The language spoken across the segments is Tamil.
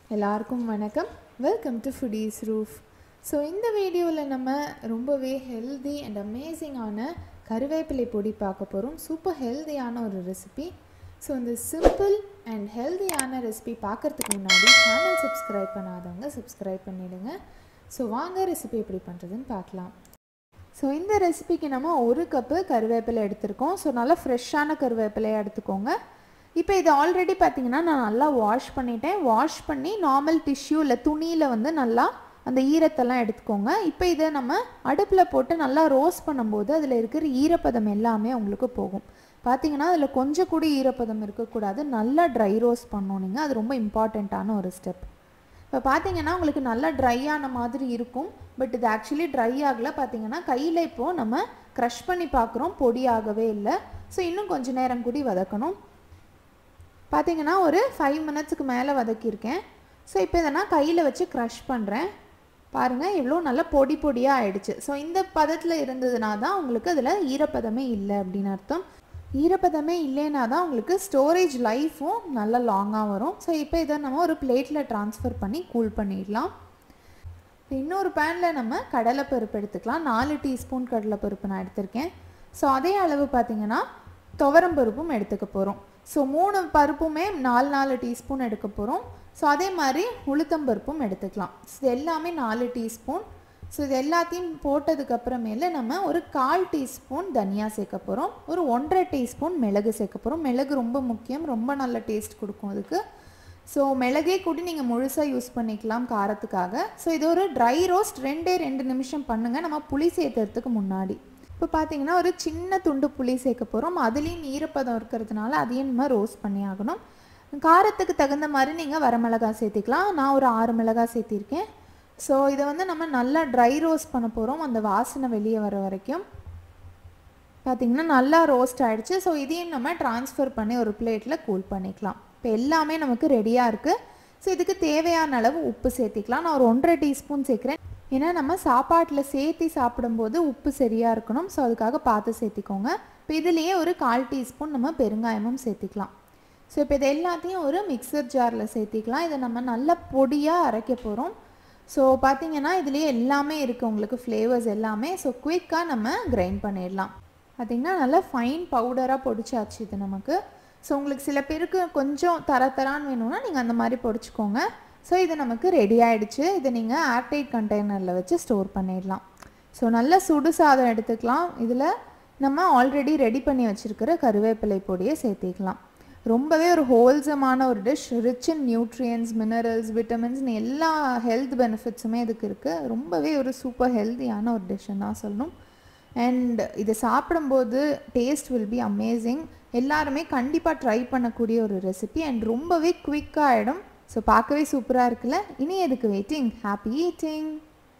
எல்லாருக்கும் வணக்கம் welcome to foodies roof so இந்த வீடியோவில் நம்ம ரொம்பவே ஹெல்தி அண்ட் அமேசிங்கான கருவேப்பிலை பொடி பார்க்க போகிறோம் சூப்பர் ஹெல்தியான ஒரு ரெசிபி ஸோ இந்த சிம்பிள் அண்ட் ஹெல்தியான ரெசிபி பார்க்குறதுக்கு முன்னாடி சேனல் சப்ஸ்கிரைப் பண்ணாதவங்க சப்ஸ்கிரைப் பண்ணிவிடுங்க ஸோ வாங்க ரெசிபி எப்படி பண்ணுறதுன்னு பார்க்கலாம் ஸோ இந்த ரெசிபிக்கு நம்ம ஒரு கப்பு கருவேப்பிலை எடுத்திருக்கோம் ஸோ நல்லா ஃப்ரெஷ்ஷான கருவேப்பிலையை எடுத்துக்கோங்க இப்போ இது ஆல்ரெடி பார்த்தீங்கன்னா நான் நல்லா வாஷ் பண்ணிட்டேன் வாஷ் பண்ணி நார்மல் டிஷ்யூ இல்லை துணியில் வந்து நல்லா அந்த ஈரத்தெல்லாம் எடுத்துக்கோங்க இப்போ இதை நம்ம அடுப்பில் போட்டு நல்லா ரோஸ்ட் பண்ணும்போது அதில் இருக்கிற ஈரப்பதம் எல்லாமே உங்களுக்கு போகும் பார்த்தீங்கன்னா அதில் கொஞ்சம் கூட ஈரப்பதம் இருக்கக்கூடாது நல்லா ட்ரை ரோஸ்ட் பண்ணணும் நீங்கள் அது ரொம்ப இம்பார்ட்டண்ட்டான ஒரு ஸ்டெப் இப்போ பார்த்தீங்கன்னா உங்களுக்கு நல்லா ட்ரை ஆன மாதிரி இருக்கும் பட் இது ஆக்சுவலி ட்ரை ஆகலை பார்த்தீங்கன்னா கையில் இப்போது நம்ம க்ரஷ் பண்ணி பார்க்குறோம் பொடி ஆகவே இல்லை ஸோ இன்னும் கொஞ்ச நேரம் கூடி வதக்கணும் பார்த்தீங்கன்னா ஒரு ஃபைவ் மினிட்ஸுக்கு மேலே வதக்கியிருக்கேன் ஸோ இப்போ இதை நான் கையில் வச்சு க்ரஷ் பண்ணுறேன் பாருங்கள் எவ்வளோ நல்லா பொடி பொடியாக ஆயிடுச்சு ஸோ இந்த பதத்தில் இருந்ததுனா தான் உங்களுக்கு அதில் ஈரப்பதமே இல்லை அப்படின்னு அர்த்தம் ஈரப்பதமே இல்லைனா தான் உங்களுக்கு ஸ்டோரேஜ் லைஃப்பும் நல்லா லாங்காக வரும் ஸோ இப்போ இதை நம்ம ஒரு பிளேட்டில் ட்ரான்ஸ்ஃபர் பண்ணி கூல் பண்ணிடலாம் இப்போ இன்னொரு பேனில் நம்ம கடலைப்பருப்பு எடுத்துக்கலாம் நாலு டீஸ்பூன் கடலைப்பருப்பு நான் எடுத்திருக்கேன் ஸோ அதே அளவு பார்த்திங்கன்னா துவரம் பருப்பும் எடுத்துக்க போகிறோம் ஸோ மூணு பருப்புமே நாலு நாலு டீஸ்பூன் எடுக்க போகிறோம் ஸோ அதே மாதிரி உளுத்தம்பருப்பும் எடுத்துக்கலாம் இது எல்லாமே நாலு டீஸ்பூன் ஸோ இது எல்லாத்தையும் போட்டதுக்கப்புறமேல நம்ம ஒரு கால் டீஸ்பூன் தனியா சேர்க்க போகிறோம் ஒரு ஒன்றரை டீஸ்பூன் மிளகு சேர்க்க போகிறோம் மிளகு ரொம்ப முக்கியம் ரொம்ப நல்ல டேஸ்ட் கொடுக்கும் அதுக்கு ஸோ மிளகே கூட்டி நீங்கள் முழுசாக யூஸ் பண்ணிக்கலாம் காரத்துக்காக ஸோ இது ஒரு ட்ரை ரோஸ்ட் ரெண்டே ரெண்டு நிமிஷம் பண்ணுங்கள் நம்ம புளி சேர்த்துறதுக்கு முன்னாடி இப்போ பார்த்தீங்கன்னா ஒரு சின்ன துண்டு புளி சேர்க்க போகிறோம் அதுலேயும் ஈரப்பதம் இருக்கிறதுனால அதையும் நம்ம ரோஸ்ட் பண்ணி ஆகணும் காரத்துக்கு தகுந்த மாதிரி நீங்கள் வரமிளகாய் சேர்த்திக்கலாம் நான் ஒரு ஆறு மிளகாய் சேர்த்திருக்கேன் ஸோ இதை வந்து நம்ம நல்லா ட்ரை ரோஸ்ட் பண்ண போகிறோம் அந்த வாசனை வெளியே வர வரைக்கும் பார்த்திங்கன்னா நல்லா ரோஸ்ட் ஆகிடுச்சு ஸோ இதையும் நம்ம ட்ரான்ஸ்ஃபர் பண்ணி ஒரு பிளேட்டில் கூல் பண்ணிக்கலாம் இப்போ எல்லாமே நமக்கு ரெடியாக இருக்குது ஸோ இதுக்கு தேவையான அளவு உப்பு சேர்த்திக்கலாம் நான் ஒரு ஒன்றரை டீஸ்பூன் சேர்க்குறேன் ஏன்னா நம்ம சாப்பாட்டில் சேர்த்தி சாப்பிடும்போது உப்பு சரியாக இருக்கணும் ஸோ அதுக்காக பார்த்து சேர்த்திக்கோங்க இப்போ இதுலேயே ஒரு கால் டீஸ்பூன் நம்ம பெருங்காயமும் சேர்த்திக்கலாம் ஸோ இப்போ இது எல்லாத்தையும் ஒரு மிக்சர் ஜாரில் சேர்த்திக்கலாம் இதை நம்ம நல்லா பொடியாக அரைக்க போகிறோம் ஸோ பார்த்தீங்கன்னா இதுலேயே எல்லாமே இருக்குது உங்களுக்கு ஃப்ளேவர்ஸ் எல்லாமே ஸோ குயிக்காக நம்ம கிரைண்ட் பண்ணிடலாம் பார்த்திங்கன்னா நல்லா ஃபைன் பவுடராக பொடிச்சாச்சு இது நமக்கு ஸோ உங்களுக்கு சில பேருக்கு கொஞ்சம் தர தரான்னு வேணும்னா நீங்கள் அந்த மாதிரி பொடிச்சிக்கோங்க ஸோ இது நமக்கு ரெடி ஆகிடுச்சு இதை நீங்கள் ஏர்டைட் கண்டெய்னரில் வச்சு ஸ்டோர் பண்ணிடலாம் ஸோ நல்ல சுடு சாதம் எடுத்துக்கலாம் இதில் நம்ம ஆல்ரெடி ரெடி பண்ணி வச்சுருக்கிற கருவேப்பிலை பொடியை சேர்த்திக்கலாம் ரொம்பவே ஒரு ஹோல்சமான ஒரு dish rich in nutrients minerals விட்டமின்ஸ்னு எல்லா ஹெல்த் பெனிஃபிட்ஸுமே இதுக்கு இருக்குது ரொம்பவே ஒரு சூப்பர் ஹெல்த்தியான ஒரு டிஷ்ஷுன்னு தான் சொல்லணும் அண்ட் இதை சாப்பிடும்போது டேஸ்ட் வில் பி அமேசிங் எல்லாருமே கண்டிப்பாக ட்ரை பண்ணக்கூடிய ஒரு ரெசிபி அண்ட் ரொம்பவே குவிக்காக ஆகிடும் ஸோ பார்க்கவே சூப்பராக இருக்குல்ல இனி எதுக்கு வெயிட்டிங் ஹாப்பி ஈட்டிங்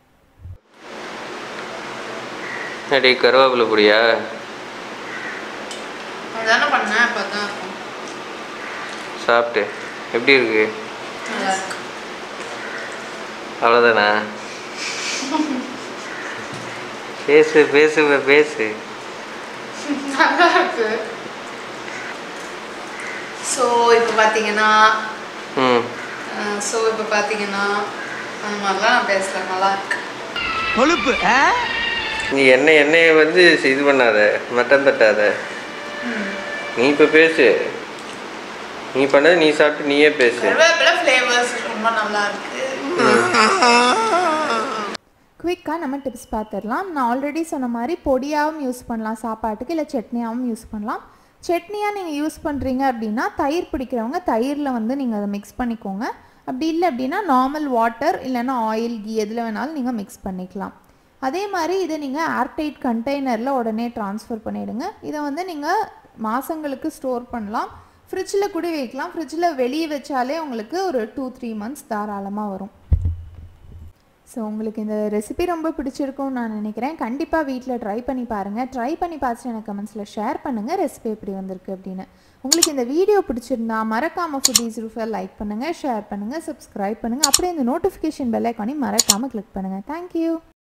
அடி கருவேப்பிலை பொடியா அதானே பண்ணேன் அப்போ தான் இருக்கும் சாப்பிட்டு எப்படி இருக்கு நல்லா இருக்கு அவ்வளோதானா பேசு பேசு பேசு நல்லா இருக்கு ஸோ இப்போ பார்த்தீங்கன்னா ம் ஸோ இப்போ பார்த்தீங்கன்னா அந்த மாதிரிலாம் நான் பேசுகிறேன் நல்லா இருக்கு கொழுப்பு நீ என்ன எண்ணெயை வந்து இது பண்ணாத மட்டம் தட்டாத நீ இப்போ பேசு நீ பண்ணது நீ சாப்பிட்டு நீயே பேசு கருவேப்பிலை ஃப்ளேவர்ஸ் ரொம்ப நல்லா இருக்கு குவிக்காக நம்ம டிப்ஸ் பார்த்துடலாம் நான் ஆல்ரெடி சொன்ன மாதிரி பொடியாகவும் யூஸ் பண்ணலாம் சாப்பாட்டுக்கு இல்லை சட்னியாகவும் யூஸ் பண்ணலாம் சட்னியாக நீங்கள் யூஸ் பண்ணுறீங்க அப்படின்னா தயிர் பிடிக்கிறவங்க தயிரில் வந்து நீங்கள் அதை மிக்ஸ் பண்ணிக்கோங்க அப்படி இல்லை அப்படின்னா நார்மல் வாட்டர் இல்லைன்னா ஆயில் கீ எதில் வேணாலும் நீங்கள் மிக்ஸ் பண்ணிக்கலாம் அதே மாதிரி இதை நீங்கள் ஏர்டைட் கண்டெய்னரில் உடனே ட்ரான்ஸ்ஃபர் பண்ணிவிடுங்க இதை வந்து நீங்கள் மாதங்களுக்கு ஸ்டோர் பண்ணலாம் ஃப்ரிட்ஜில் கூட வைக்கலாம் ஃப்ரிட்ஜில் வெளியே வச்சாலே உங்களுக்கு ஒரு டூ த்ரீ மந்த்ஸ் தாராளமாக வரும் ஸோ உங்களுக்கு இந்த ரெசிபி ரொம்ப பிடிச்சிருக்கும்னு நான் நினைக்கிறேன் கண்டிப்பாக வீட்டில் ட்ரை பண்ணி பாருங்கள் ட்ரை பண்ணி பார்த்துட்டு எனக்கு கமெண்ட்ஸில் ஷேர் பண்ணுங்கள் ரெசிபி எப்படி வந்திருக்கு அப்படின்னு உங்களுக்கு இந்த வீடியோ பிடிச்சிருந்தா மறக்காமல் ஃபுட்டீஸ் ரூஃபை லைக் பண்ணுங்கள் ஷேர் பண்ணுங்கள் சப்ஸ்கிரைப் பண்ணுங்கள் அப்படியே இந்த நோட்டிஃபிகேஷன் பெல் ஐக்கானையும் மறக்காமல் கிளிக் பண்ணுங்கள் தேங்க்யூ